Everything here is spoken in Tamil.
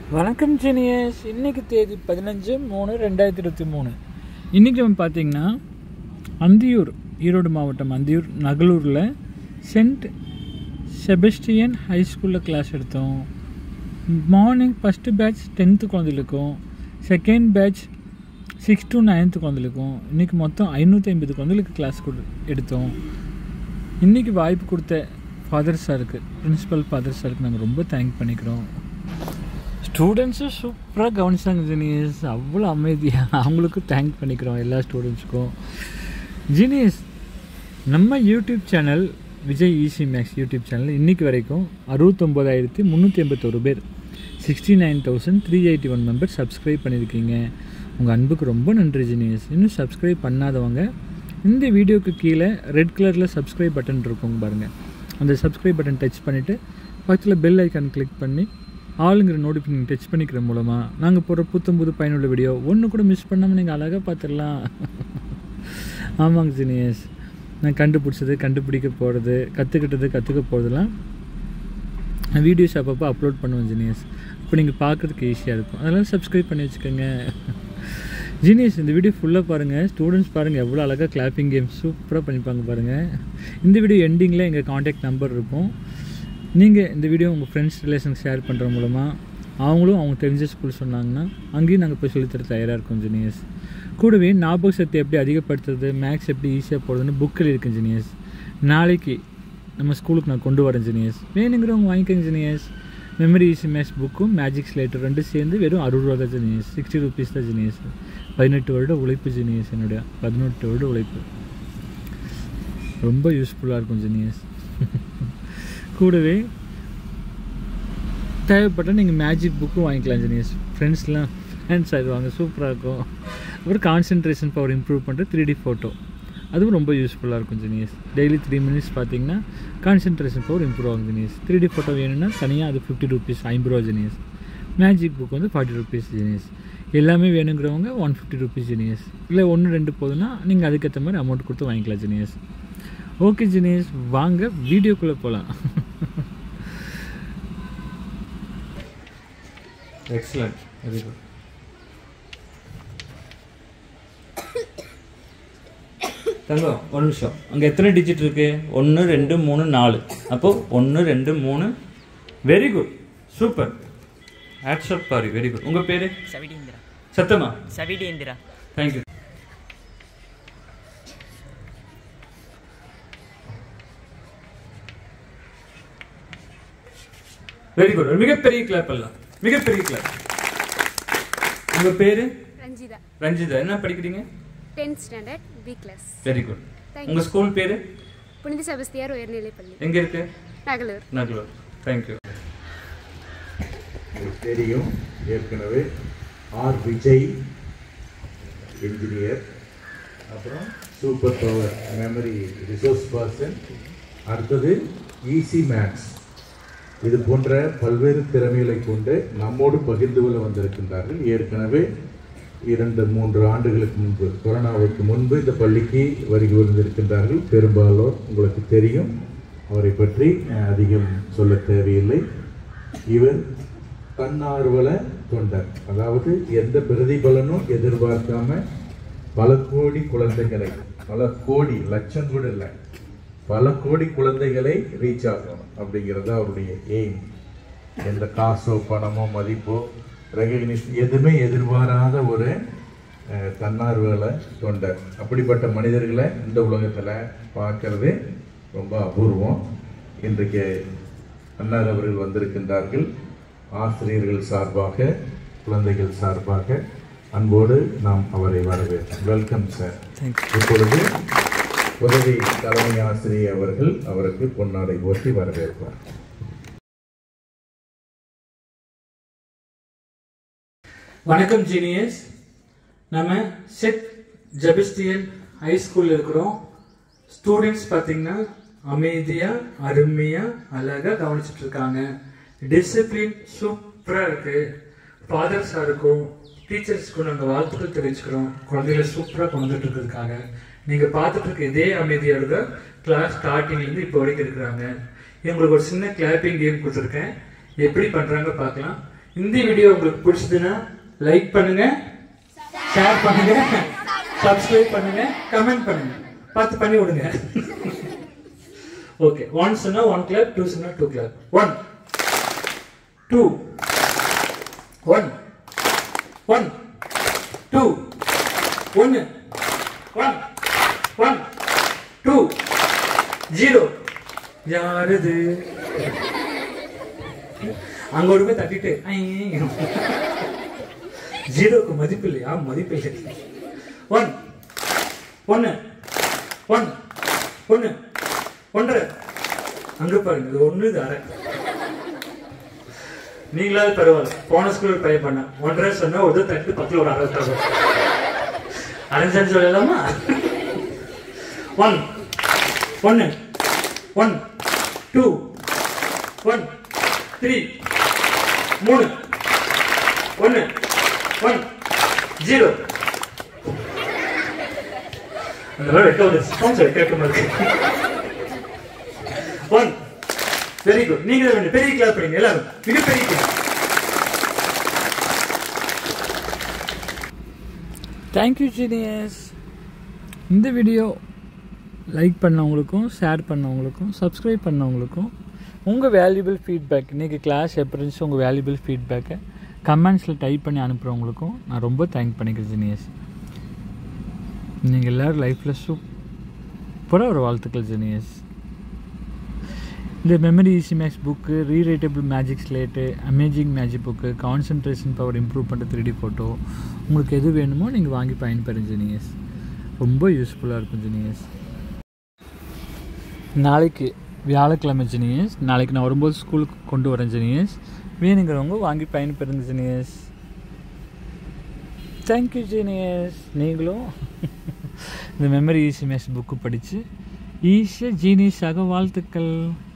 வணக்கம் ஜீனியஸ் இன்னைக்கு தேதி பதினஞ்சு மூணு ரெண்டாயிரத்தி இருபத்தி மூணு இன்றைக்கி நம்ம பார்த்தீங்கன்னா அந்தியூர் ஈரோடு மாவட்டம் அந்தியூர் நகலூரில் சென்ட் செபஸ்டியன் ஹை ஸ்கூலில் கிளாஸ் எடுத்தோம் மார்னிங் ஃபஸ்ட்டு பேட்ச் டென்த்து குழந்தைகளுக்கும் second batch six to ninth குழந்தைகளுக்கும் இன்றைக்கி மொத்தம் ஐநூற்றி ஐம்பது குழந்தைகளுக்கு கிளாஸ் கொடு எடுத்தோம் இன்றைக்கி வாய்ப்பு கொடுத்த ஃபாதர் சாருக்கு பிரின்ஸிபல் ஃபாதர் சாருக்கு நாங்கள் ரொம்ப தேங்க் பண்ணிக்கிறோம் ஸ்டூடெண்ட்ஸும் சூப்பராக கவனிச்சாங்க ஜீனியஸ் அவ்வளோ அமைதியாக அவங்களுக்கும் தேங்க் பண்ணிக்கிறோம் எல்லா ஸ்டூடெண்ட்ஸுக்கும் ஜீனியஸ் நம்ம YouTube channel Vijay easy maths YouTube channel இன்றைக்கி வரைக்கும் அறுபத்தொம்போதாயிரத்தி முந்நூற்றி எண்பத்தொரு பேர் sixty nine thousand three eighty one member subscribe பண்ணியிருக்கீங்க உங்கள் அன்புக்கு ரொம்ப நன்றி ஜீனியஸ் இன்னும் சப்ஸ்கிரைப் பண்ணாதவங்க இந்த வீடியோக்கு கீழே ரெட் கலரில் சப்ஸ்கிரைப் பட்டன் இருக்கும் பாருங்கள் அந்த சப்ஸ்கிரைப் பட்டன் டச் பண்ணிவிட்டு பக்கத்தில் பெல் ஐக்கான் கிளிக் பண்ணி ஆளுங்கிற நோட்டிஃபிகேஷன் டச் பண்ணிக்கிற மூலமாக நாங்கள் போகிற புத்தம் புது பயனுள்ள வீடியோ ஒன்று கூட மிஸ் பண்ணாமல் நீங்கள் அழகாக பார்த்துடலாம் ஆமாங்க ஜீனியஸ் நான் கண்டுபிடிச்சது கண்டுபிடிக்க போகிறது கற்றுக்கிட்டது கற்றுக்க போகிறதுலாம் நான் வீடியோஸ் அப்பப்போ அப்லோட் பண்ணுவேன் ஜீனியஸ் இப்போ நீங்கள் பார்க்குறதுக்கு ஈஸியாக இருக்கும் அதெல்லாம் சப்ஸ்கிரைப் பண்ணி வச்சுக்கோங்க ஜீனியஸ் இந்த வீடியோ ஃபுல்லாக பாருங்கள் ஸ்டூடெண்ட்ஸ் பாருங்கள் எவ்வளோ அழகாக கிளாப்பிங் கேம் சூப்பராக பண்ணிப்பாங்க பாருங்கள் இந்த வீடியோ எண்டிங்கில் எங்கள் காண்டாக்ட் நம்பர் இருக்கும் நீங்கள் இந்த வீடியோ உங்கள் ஃப்ரெண்ட்ஸ் ரிலேஷனுக்கு ஷேர் பண்ணுற மூலமாக அவங்களும் அவங்க தெரிஞ்ச ஸ்கூல் சொன்னாங்கன்னா அங்கேயும் நாங்கள் போய் சொல்லித்தர தயாராக இருக்கோம் ஜீனியஸ் கூடவே ஞாபக சக்தி எப்படி அதிகப்படுத்துறது மேக்ஸ் எப்படி ஈஸியாக போடுறதுன்னு புக்கில் இருக்கு ஜீனியஸ் நாளைக்கு நம்ம ஸ்கூலுக்கு நான் கொண்டு வரேன் ஜீனியஸ் வேணுங்கிறவங்க வாங்கிக்கோங்க ஜீனியஸ் மெமரி ஈஸி மேக்ஸ் புக்கும் மேஜிக் ஸ்லேட்டர் ரெண்டும் சேர்ந்து வெறும் அறுபது ரூபா தான் ஜீனியஸ் சிக்ஸ்டி ருபீஸ் தான் ஜீனியஸ் பதினெட்டு வருட உழைப்பு ஜீனியஸ் என்னுடைய பதினெட்டு வருட உழைப்பு ரொம்ப யூஸ்ஃபுல்லாக இருக்கும் ஜீனியஸ் கூடவே தேவைப்பட்டால் நீங்கள் மேஜிக் புக்கும் வாங்கிக்கலாம் ஜெனியஸ் ஃப்ரெண்ட்ஸ்லாம் ஃப்ரெண்ட்ஸ் ஆகிடுவாங்க சூப்பராக இருக்கும் அப்புறம் கான்சென்ட்ரேஷன் பவர் இம்ப்ரூவ் பண்ணுற த்ரீ டி ஃபோட்டோ அதுவும் ரொம்ப யூஸ்ஃபுல்லாக இருக்கும் ஜெனியஸ் டெய்லி த்ரீ மினிட்ஸ் பார்த்தீங்கன்னா கான்சென்ட்ரேஷன் பவர் இம்ப்ரூவ் ஆகும் ஜெனியஸ் த்ரீ டி ஃபோட்டோ வேணும்னா தனியாக அது ஃபிஃப்டி ருபீஸ் ஐம்பது ரூபா ஜெனியஸ் மேஜிக் புக் வந்து ஃபார்ட்டி ருபீஸ் ஜெனியஸ் எல்லாமே வேணுங்கிறவங்க ஒன் ஃபிஃப்டி ருபீஸ் ஜெனியஸ் இல்லை ஒன்று ரெண்டு போதுன்னா நீங்கள் அதுக்கேற்ற மாதிரி அமௌண்ட் கொடுத்து வாங்கிக்கலாம் ஜெனியஸ் ஓகே ஜெனியஸ் வாங்க வீடியோக்குள்ளே போகலாம் எக்ஸலண்ட் வெரி குட் தங்கம் ஒரு நிமிஷம் அங்கே எத்தனை டிஜிட் இருக்கு ஒன்று ரெண்டு மூணு நாலு அப்போ ஒன்று ரெண்டு மூணு வெரி குட் சூப்பர் ஆட்ஸ்அப் பாரு வெரி குட் உங்கள் பேர் சவிடீந்திரா சத்தமா சவிடீந்திரா தேங்க்யூ வெரி குட் மிகப்பெரிய கிளாப் எல்லாம் மிகப்பெரிய கிளாப் உங்க பேரு ரஞ்சிதா ரஞ்சிதா என்ன படிக்கிறீங்க tenth standard B class very good Thank உங்க ஸ்கூல் பேரு புனித செபஸ்தியார் உயர்நிலைப்பள்ளி எங்க இருக்கு நகலூர் நகலூர் தேங்க்யூ உங்களுக்கு தெரியும் ஏற்கனவே ஆர் விஜய் இன்ஜினியர் அப்புறம் super power memory resource person அடுத்தது ஈசி மேக்ஸ் இது போன்ற பல்வேறு திறமைகளை கொண்டு நம்மோடு பகிர்ந்து கொள்ள வந்திருக்கின்றார்கள் ஏற்கனவே இரண்டு மூன்று ஆண்டுகளுக்கு முன்பு கொரோனாவுக்கு முன்பு இந்த பள்ளிக்கு வருகை வந்திருக்கின்றார்கள் பெரும்பாலோர் உங்களுக்கு தெரியும் அவரை பற்றி அஹ், அதிகம் சொல்ல தேவையில்லை இவர் தன்னார்வல தொண்டர் அதாவது எந்த பிரதிபலனும் எதிர்பார்க்காம பல கோடி குழந்தைகளை பல கோடி லட்சம் கூட இல்லை பல கோடி குழந்தைகளை ரீச் ஆகணும் அப்படிங்கிறது அவருடைய எய்ம் எந்த காசோ பணமோ மதிப்போ ரெகக்னிஷன் எதுவுமே எதிர்பாராத ஒரு அஹ், தன்னார்வல தொண்டர் அப்படிப்பட்ட மனிதர்களை இந்த உலகத்தில் பார்க்கறது ரொம்ப அபூர்வம் இன்றைக்கு அன்னார் அவர்கள் வந்திருக்கின்றார்கள் ஆசிரியர்கள் சார்பாக குழந்தைகள் சார்பாக அன்போடு நாம் அவரை வரவேற்கிறோம் வெல்கம் சார் இப்பொழுது உதவி தலைமை ஆசிரியர் அவர்கள் அவருக்கு பொன்னாடை போற்றி வரவேற்பார் வணக்கம் ஜீனியஸ் நம்ம செட் ஜெபஸ்டியன் ஹை ஸ்கூலில் இருக்கிறோம் ஸ்டூடெண்ட்ஸ் பார்த்தீங்கன்னா அமைதியாக அருமையாக அழகாக கவனிச்சிட்டு இருக்காங்க டிசிப்ளின் சூப்பராக இருக்கு ஃபாதர் சாருக்கும் டீச்சர்ஸ்க்கும் நாங்கள் வாழ்த்துக்கள் தெரிவிச்சுக்கிறோம் குழந்தைகளை சூப்பராக கொண்டு வந்துட்டு இருக்கிறதுக்காக நீங்கள் பார்த்துட்டு இருக்க இதே அமைதியோட தான் கிளாஸ் ஸ்டார்டிங்லேருந்து இப்போ வரைக்கும் இருக்கிறாங்க இவங்களுக்கு ஒரு சின்ன கிளாப்பிங் கேம் கொடுத்துருக்கேன் எப்படி பண்ணுறாங்க பார்க்கலாம் இந்த வீடியோ உங்களுக்கு பிடிச்சதுன்னா லைக் பண்ணுங்க ஷேர் பண்ணுங்க சப்ஸ்கிரைப் பண்ணுங்க கமெண்ட் பண்ணுங்க பார்த்து பண்ணி விடுங்க ஓகே ஒன் சொன்னா ஒன் கிளாப் டூ சொன்னா two clap one two one one two ஒன்று ஒன் ஒன் டூ ஜீரோ யாருது அங்க ஒரு போய் தட்டிட்டு ஐ. ஜீரோக்கு மதிப்பு இல்லையா மதிப்பு இல்லை ஒன் ஒன்று ஒன் ஒன்று ஒன்றரை அங்க பாருங்க இது ஒன்று இது அரை நீங்களாவது பரவாயில்ல போன ஸ்கூல் ட்ரை பண்ண ஒன்றரை சொன்னா ஒரு தட்டு பத்துல ஒரு அரை தரும் அரைஞ்சு சொல்லலாமா ஒன் ஒன்று ஒன் டூ ஒன் த்ரீ மூணு ஒன்று ஒன் ஜீரோ அந்த மாதிரி வைக்க ஒரு சவுண்ட்ஸ் கேட்க மாதிரி ஒன் வெரி குட் நீங்க தான் வேணும். பெரிய கிளாப் பண்ணுங்க எல்லாரும் மிகப்பெரிய கிளாப் தேங்க்யூ ஜீனியஸ் இந்த வீடியோ லைக் பண்ணவங்களுக்கும் ஷேர் பண்ணவங்களுக்கும் சப்ஸ்கிரைப் பண்ணவங்களுக்கும் உங்கள் வேல்யூபிள் ஃபீட்பேக் இன்றைக்கி கிளாஸ் எப்படி இருந்துச்சு உங்கள் வேல்யூபிள் ஃபீட்பேக்கை கமெண்ட்ஸில் டைப் பண்ணி அனுப்புகிறவங்களுக்கும் நான் ரொம்ப தேங்க் பண்ணிக்கிறேன் ஜீனியஸ் நீங்கள் எல்லோரும் லைஃப்பில் சூப்பராக ஒரு வாழ்த்துக்கள் ஜீனியஸ் இந்த memory easy maths book rewritable magic slate amazing magic book concentration power improve பண்ணுற த்ரீ ஃபோட்டோ உங்களுக்கு எது வேணுமோ நீங்கள் வாங்கி பயன்பெறும் ஜெனியஸ் ரொம்ப யூஸ்ஃபுல்லாக இருக்கும் ஜெனியஸ் நாளைக்கு வியாழக்கிழமை ஜெனியஸ் நாளைக்கு நான் வரும்போது ஸ்கூலுக்கு கொண்டு வரேன் ஜெனியஸ் வேணுங்கிறவங்க வாங்கி பயன்பெறுங்க ஜெனியஸ் தேங்க்யூ ஜீனியஸ் நீங்களும் இந்த மெமரி ஈஸி மேக்ஸ் புக்கு படித்து ஈஸியாக ஜீனியஸாக வாழ்த்துக்கள்